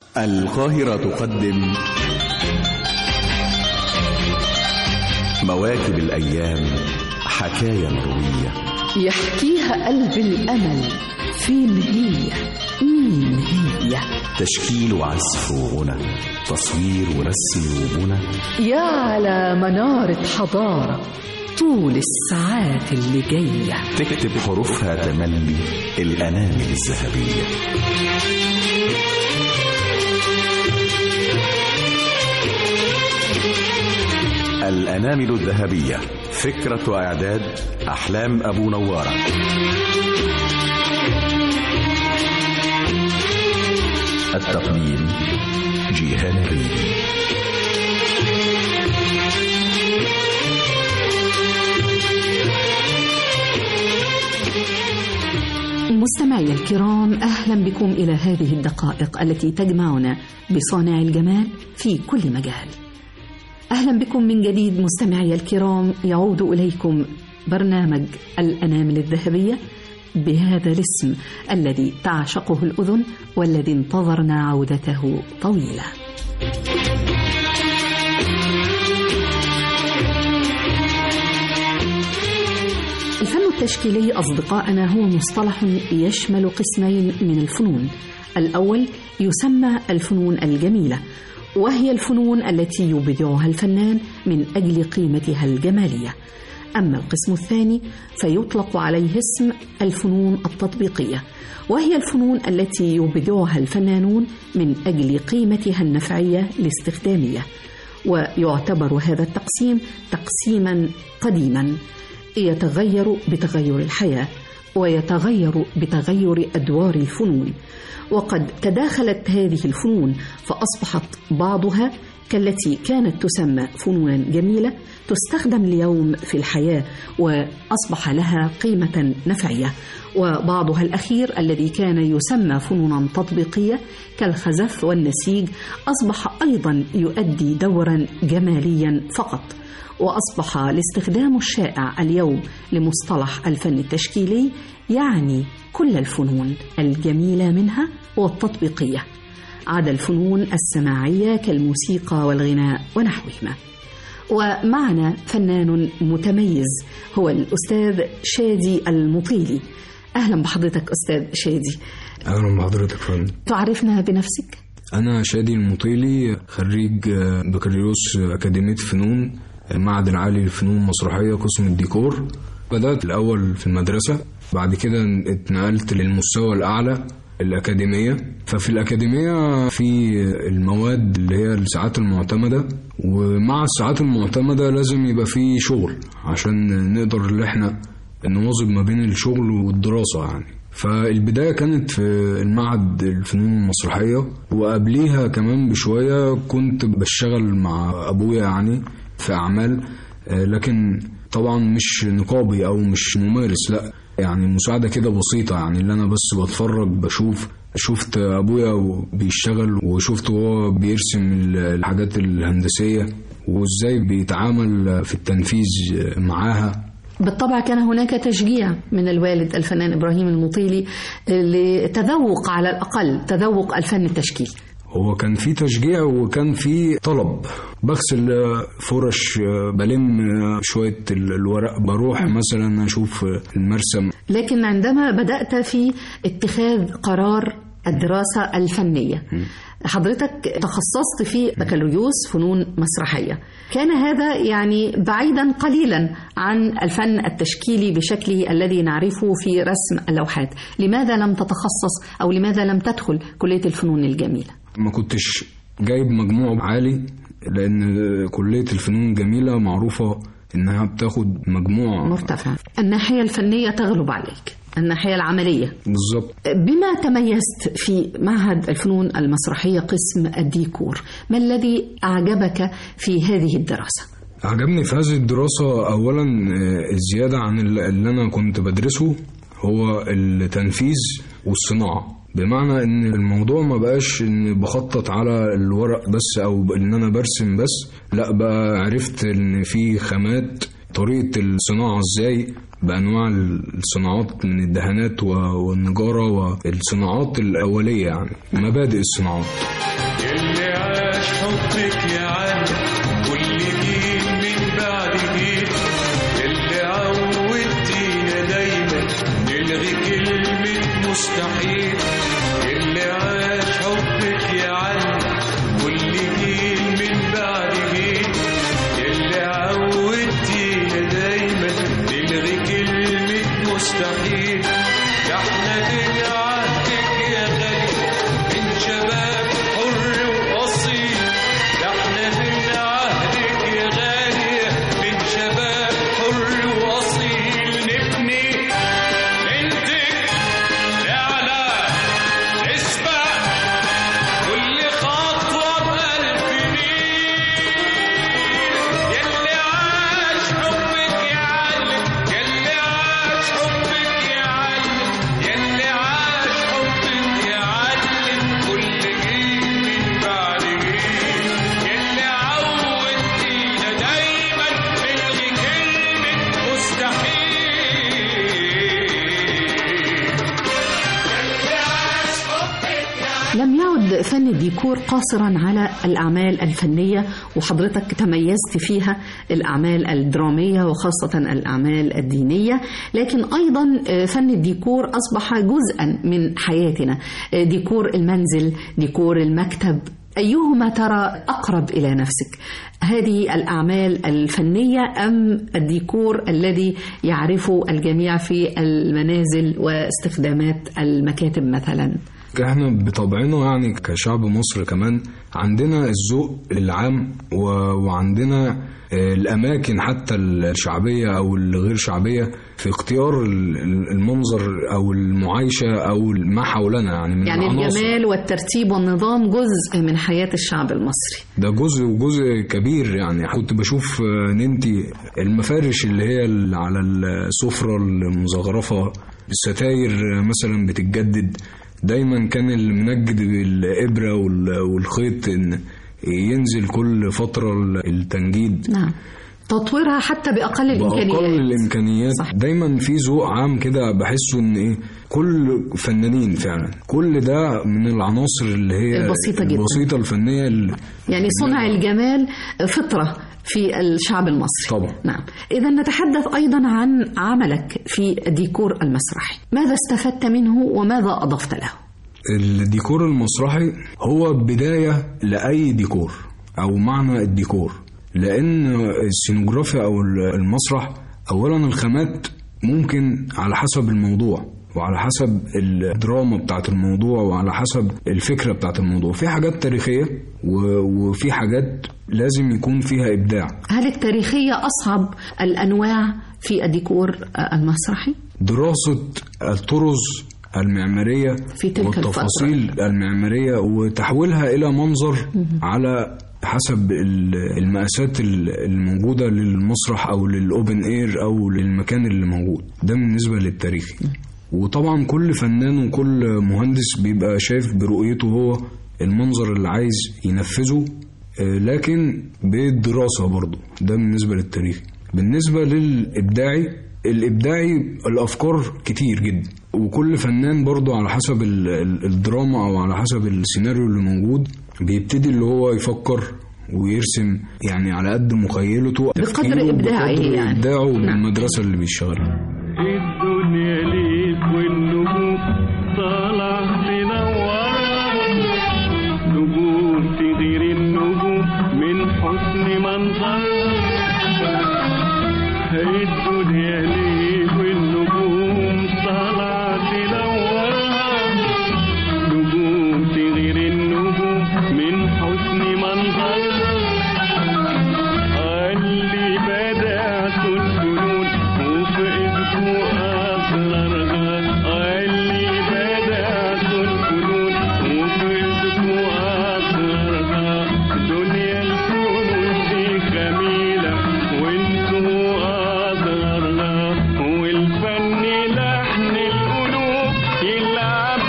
القاهرة تقدم مواكب الأيام حكاية مروية يحكيها قلب الأمل فين هي مين هي تشكيل وعزف وغنى تصوير ورسم وبنى يا على منارة حضارة طول الساعات اللي جاية تكتب حروفها تملي الأنامل الذهبية الأنامل الذهبية فكرة وإعداد أحلام أبو نوارة التقديم جيهان الريدي مستمعي الكرام أهلا بكم إلى هذه الدقائق التي تجمعنا بصانع الجمال في كل مجال أهلا بكم من جديد مستمعي الكرام يعود إليكم برنامج الأنامل الذهبية بهذا الاسم الذي تعشقه الأذن والذي انتظرنا عودته طويلة الفن التشكيلي أصدقائنا هو مصطلح يشمل قسمين من الفنون الأول يسمى الفنون الجميلة وهي الفنون التي يبدعها الفنان من أجل قيمتها الجمالية أما القسم الثاني فيطلق عليه اسم الفنون التطبيقية وهي الفنون التي يبدعها الفنانون من أجل قيمتها النفعية الاستخدامية ويعتبر هذا التقسيم تقسيما قديما يتغير بتغير الحياة ويتغير بتغير أدوار الفنون وقد تداخلت هذه الفنون فأصبحت بعضها كالتي كانت تسمى فنونا جميلة تستخدم اليوم في الحياة وأصبح لها قيمة نفعية وبعضها الأخير الذي كان يسمى فنونا تطبيقية كالخزف والنسيج أصبح أيضا يؤدي دورا جماليا فقط وأصبح الاستخدام الشائع اليوم لمصطلح الفن التشكيلي يعني كل الفنون الجميلة منها والتطبيقية عدا الفنون السماعية كالموسيقى والغناء ونحوهما ومعنا فنان متميز هو الأستاذ شادي المطيلي أهلا بحضرتك أستاذ شادي أهلا بحضرتك فندم تعرفنا بنفسك؟ أنا شادي المطيلي خريج بكالوريوس أكاديمية فنون المعهد العالي للفنون المسرحية قسم الديكور بدأت الأول في المدرسة بعد كده اتنقلت للمستوى الأعلى الأكاديمية ففي الأكاديمية في المواد اللي هي الساعات المعتمدة ومع الساعات المعتمدة لازم يبقى في شغل عشان نقدر اللي احنا نواظب ما بين الشغل والدراسة يعني فالبداية كانت في المعهد الفنون المسرحية وقبليها كمان بشوية كنت بشتغل مع أبويا يعني في أعمال لكن طبعا مش نقابي أو مش ممارس لأ يعني مساعدة كده بسيطة يعني اللي أنا بس بتفرج بشوف شفت أبويا بيشتغل وشفت هو بيرسم الحاجات الهندسية وإزاي بيتعامل في التنفيذ معاها بالطبع كان هناك تشجيع من الوالد الفنان إبراهيم المطيلي لتذوق على الأقل تذوق الفن التشكيلي هو كان في تشجيع وكان في طلب بغسل فرش بلم شوية الورق بروح مثلا أشوف المرسم لكن عندما بدأت في اتخاذ قرار الدراسة الفنية حضرتك تخصصت في بكالوريوس فنون مسرحية كان هذا يعني بعيدا قليلا عن الفن التشكيلي بشكله الذي نعرفه في رسم اللوحات لماذا لم تتخصص أو لماذا لم تدخل كلية الفنون الجميلة ما كنتش جايب مجموع عالي لأن كلية الفنون الجميلة معروفة إنها بتاخد مجموع مرتفع الناحية الفنية تغلب عليك الناحية العملية بالظبط بما تميزت في معهد الفنون المسرحية قسم الديكور ما الذي أعجبك في هذه الدراسة؟ عجبني في هذه الدراسة أولا الزيادة عن اللي أنا كنت بدرسه هو التنفيذ والصناعة بمعنى ان الموضوع ما بقاش ان بخطط على الورق بس او ان انا برسم بس لا بقى عرفت ان في خامات طريقة الصناعة ازاي بأنواع الصناعات من الدهانات و- والنجارة والصناعات الأولية يعني مبادئ الصناعات اللي عاش حبك يا عم كل جيل من بعد جيل اللي عودتينا دايما نلغي كلمة مستحيل اللي عاش حبك يا عم كل جيل من بعد جيل اللي عودتينا دايما نلغي كلمة مستحيل ده احنا دين عهدك يا غالي من شباب حر وأصيل ده احنا دين عهدك يا غالي من شباب حر وأصيل نبني بنتك نعلى نسبة كل خطوة بألف ميل يلي عاش حبك يعلم يلي عاش حبك يعلم يلي عاش حبك يعلم كل جيل من بعد جيل يلي عودتينا دايما نلغي كلمة مستحيل يلي عاش حبك لم يعد فن الديكور قاصرا على الأعمال الفنية وحضرتك تميزت فيها الأعمال الدرامية وخاصة الأعمال الدينية لكن أيضا فن الديكور أصبح جزءا من حياتنا ديكور المنزل ديكور المكتب أيهما ترى أقرب إلى نفسك هذه الأعمال الفنية أم الديكور الذي يعرفه الجميع في المنازل واستخدامات المكاتب مثلا احنا بطبعنا يعني كشعب مصر كمان عندنا الذوق العام و- وعندنا آه، الأماكن حتى الشعبية أو الغير شعبية في اختيار ال- ال- المنظر أو المعايشة أو ما حولنا يعني من يعني العناصر. الجمال والترتيب والنظام جزء من حياة الشعب المصري ده جزء وجزء كبير يعني كنت بشوف آه، ننتي المفارش اللي هي اللي على السفرة المزخرفة الستاير آه، مثلا بتتجدد دايما كان المنجد بالإبرة وال- والخيط إن ينزل كل فترة التنجيد نعم تطويرها حتى بأقل الإمكانيات بأقل الإمكانيات صح. دايما في ذوق عام كده بحسه إن إيه كل فنانين فعلا كل ده من العناصر اللي هي البسيطة جدا. البسيطة الفنية اللي يعني صنع الجمال فطرة في الشعب المصري طبعا. نعم إذا نتحدث أيضا عن عملك في الديكور المسرحي ماذا استفدت منه وماذا أضفت له الديكور المسرحي هو بداية لأي ديكور أو معنى الديكور لأن السينوغرافيا أو المسرح أولا الخامات ممكن على حسب الموضوع وعلى حسب الدراما بتاعت الموضوع وعلى حسب الفكرة بتاعت الموضوع في حاجات تاريخية و- وفي حاجات لازم يكون فيها إبداع هل التاريخية أصعب الأنواع في الديكور المسرحي؟ دراسة الطرز المعمارية في تلك والتفاصيل المعمارية وتحويلها إلى منظر على حسب ال- المقاسات ال- الموجودة للمسرح أو للأوبن إير أو للمكان اللي موجود ده بالنسبة للتاريخي وطبعا كل فنان وكل مهندس بيبقى شايف برؤيته هو المنظر اللي عايز ينفذه آه، لكن بالدراسة برضه ده بالنسبة للتاريخ بالنسبة للإبداعي الإبداعي الأفكار كتير جدا وكل فنان برضه على حسب ال- ال- الدراما أو على حسب السيناريو اللي موجود بيبتدي اللي هو يفكر ويرسم يعني على قد مخيلته تفكيره إبداعه بقدر يعني. إبداعه نعم. بالمدرسة اللي بيشتغلها الدنيا ليك والنجوم طالع تنورها نجوم تغير النجوم من حسن منظرها الدنيا ليك والنجوم طالع تنورها نجوم تغير النجوم من حسن منظرها اللي بدأت الفنون وفقدت أسرارها اللي بدأت الفنون وفقدت أسرارها دنيا الفنون دي جميلة وانتوا أسرارها والفن لحن القلوب يلعب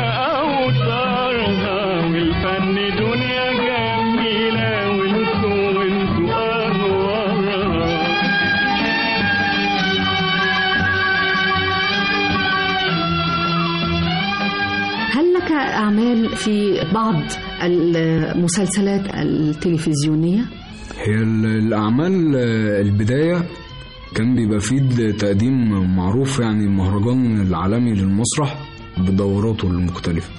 بأوتارها والفن دنيا جميلة وانتوا وانتوا أنوارها الأعمال في بعض المسلسلات التلفزيونية هي ال- الأعمال آه، البداية كان بيبقى فيه تقديم معروف يعني المهرجان العالمي للمسرح بدوراته المختلفة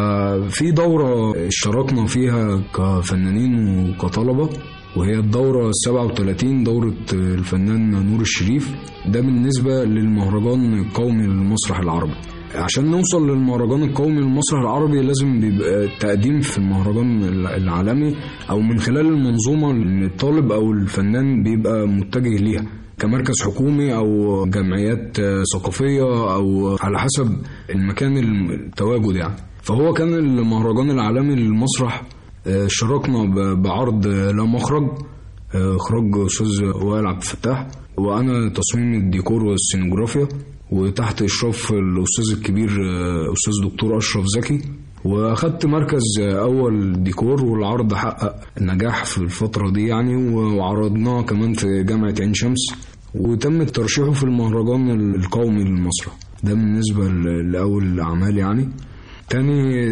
ففي دورة اشتركنا فيها كفنانين وكطلبة وهي الدورة السبعة وتلاتين دورة الفنان نور الشريف ده بالنسبة للمهرجان القومي للمسرح العربي عشان نوصل للمهرجان القومي للمسرح العربي لازم بيبقى التقديم في المهرجان العالمي او من خلال المنظومه اللي الطالب او الفنان بيبقى متجه ليها كمركز حكومي او جمعيات آه، ثقافيه او على حسب المكان التواجد يعني فهو كان المهرجان العالمي للمسرح آه، شاركنا ب- بعرض آه، لا مخرج آه، اخراج استاذ وائل عبد الفتاح وانا تصميم الديكور والسينوغرافيا وتحت اشراف الاستاذ الكبير آه، استاذ دكتور اشرف زكي واخدت مركز آه، اول ديكور والعرض حقق نجاح في الفتره دي يعني وعرضناه كمان في جامعه عين شمس وتم ترشيحه في المهرجان القومي للمسرح ده بالنسبه ل- لاول الاعمال يعني تاني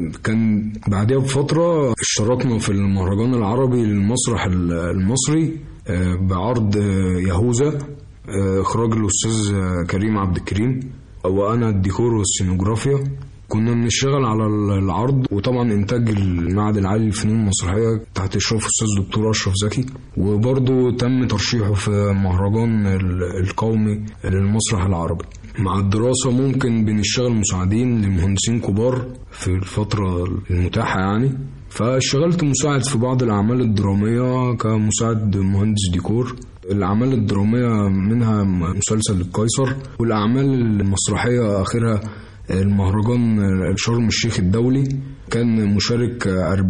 كان بعدها بفترة اشتركنا في المهرجان العربي للمسرح ال- المصري آه، بعرض آه، يهوذا آه، إخراج الأستاذ آه، كريم عبد الكريم وأنا الديكور والسينوغرافيا كنا بنشتغل على ال- العرض وطبعا إنتاج المعهد العالي للفنون المسرحية تحت إشراف الأستاذ دكتور أشرف زكي وبرضه تم ترشيحه في مهرجان ال- القومي للمسرح العربي مع الدراسة ممكن بنشتغل مساعدين لمهندسين كبار في الفترة المتاحة يعني فاشتغلت مساعد في بعض الأعمال الدرامية كمساعد مهندس ديكور الأعمال الدرامية منها مسلسل القيصر والأعمال المسرحية آخرها المهرجان شرم الشيخ الدولي كان مشارك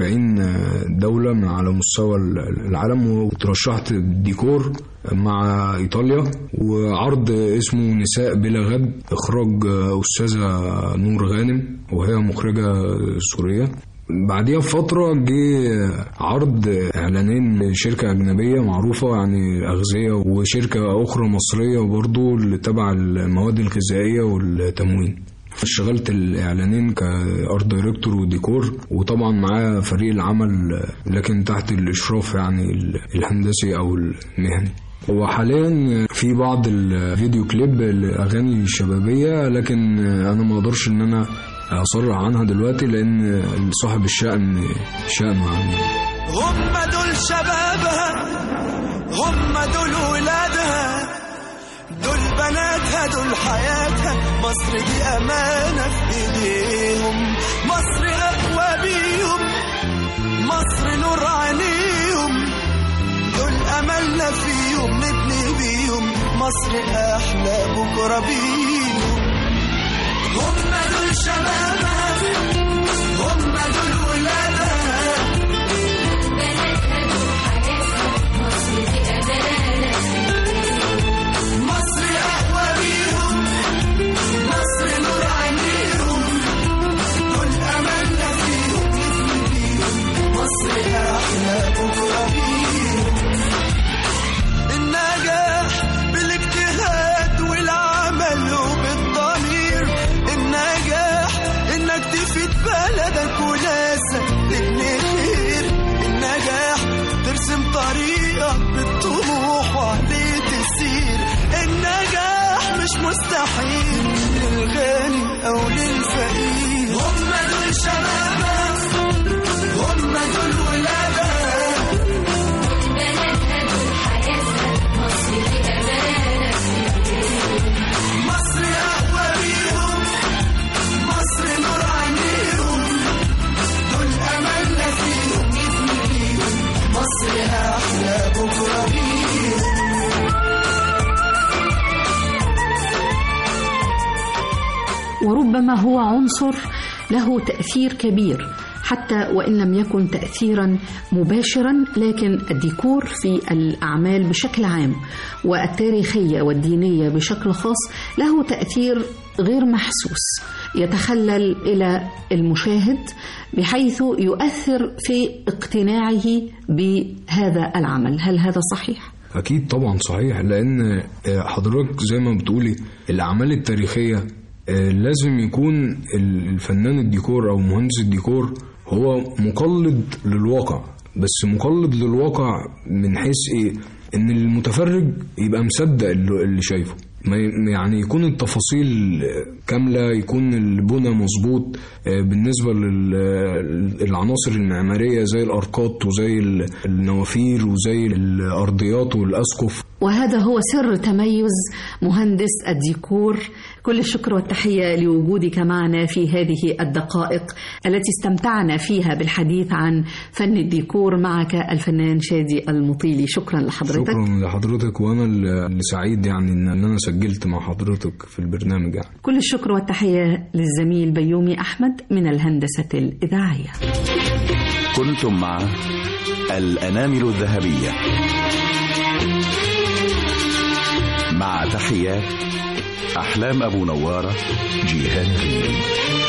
40 دولة من على مستوى العالم وترشحت ديكور مع إيطاليا وعرض اسمه نساء بلا غد إخراج أستاذة نور غانم وهي مخرجة سورية بعديها بفترة جه عرض إعلانين لشركة أجنبية معروفة يعني أغذية وشركة أخرى مصرية برضو اللي تبع المواد الغذائية والتموين اشتغلت الاعلانين كارت دايركتور وديكور وطبعا معاه فريق العمل لكن تحت الاشراف يعني الهندسي او المهني وحاليا في بعض الفيديو كليب الاغاني الشبابيه لكن انا ما اقدرش ان انا اصرح عنها دلوقتي لان صاحب الشأن شأنه يعني هم دول شبابها هم دول ولادها دول بناتها دول حياتها مصر دي أمانة في إيديهم مصر أقوى بيهم مصر نور عينيهم دول أملنا فيهم نبني بيهم مصر أحلى بكرة بيهم هم دول شبابها هم دول ولادها مصر أقوى بيهم مصر نور عينيهم دول أملنا فيهم نبني بيهم مصر أحلى بكرة بيهم النجاح بالاجتهاد والعمل وبالضمير النجاح إنك تفيد بلدك وناسك تبني خير النجاح ترسم طريقك بالطموح وعليه تسير النجاح مش مستحيل للغني أو للفقير هم دول شبابك هم دول ولادك مصر أقوى بيهم مصر نور عينيهم دول أملنا فيهم نبني بيهم مصر أحلى بكرة بيهم وربما هو عنصر له تأثير كبير حتى وإن لم يكن تأثيرا مباشرا لكن الديكور في الأعمال بشكل عام والتاريخية والدينية بشكل خاص له تأثير غير محسوس يتخلل إلى المشاهد بحيث يؤثر في اقتناعه بهذا العمل هل هذا صحيح؟ أكيد طبعا صحيح لأن حضرتك زي ما بتقولي الأعمال التاريخية آه، لازم يكون ال- الفنان الديكور او مهندس الديكور هو مقلد للواقع بس مقلد للواقع من حيث ايه ان المتفرج يبقى مصدق اللي اللي شايفه ما ي- يعني يكون التفاصيل كاملة يكون البنى مظبوط آه، بالنسبة للعناصر المعمارية زي الأركات وزي ال- النوافير وزي الأرضيات والأسقف وهذا هو سر تميز مهندس الديكور كل الشكر والتحية لوجودك معنا في هذه الدقائق التي استمتعنا فيها بالحديث عن فن الديكور معك الفنان شادي المطيلي شكرا لحضرتك شكرا لحضرتك وأنا اللي سعيد يعني إن إن أنا سجلت مع حضرتك في البرنامج يعني كل الشكر والتحية للزميل بيومي أحمد من الهندسة الإذاعية كنتم مع الأنامل الذهبية مع تحيات أحلام أبو نوارة جيهان ريمي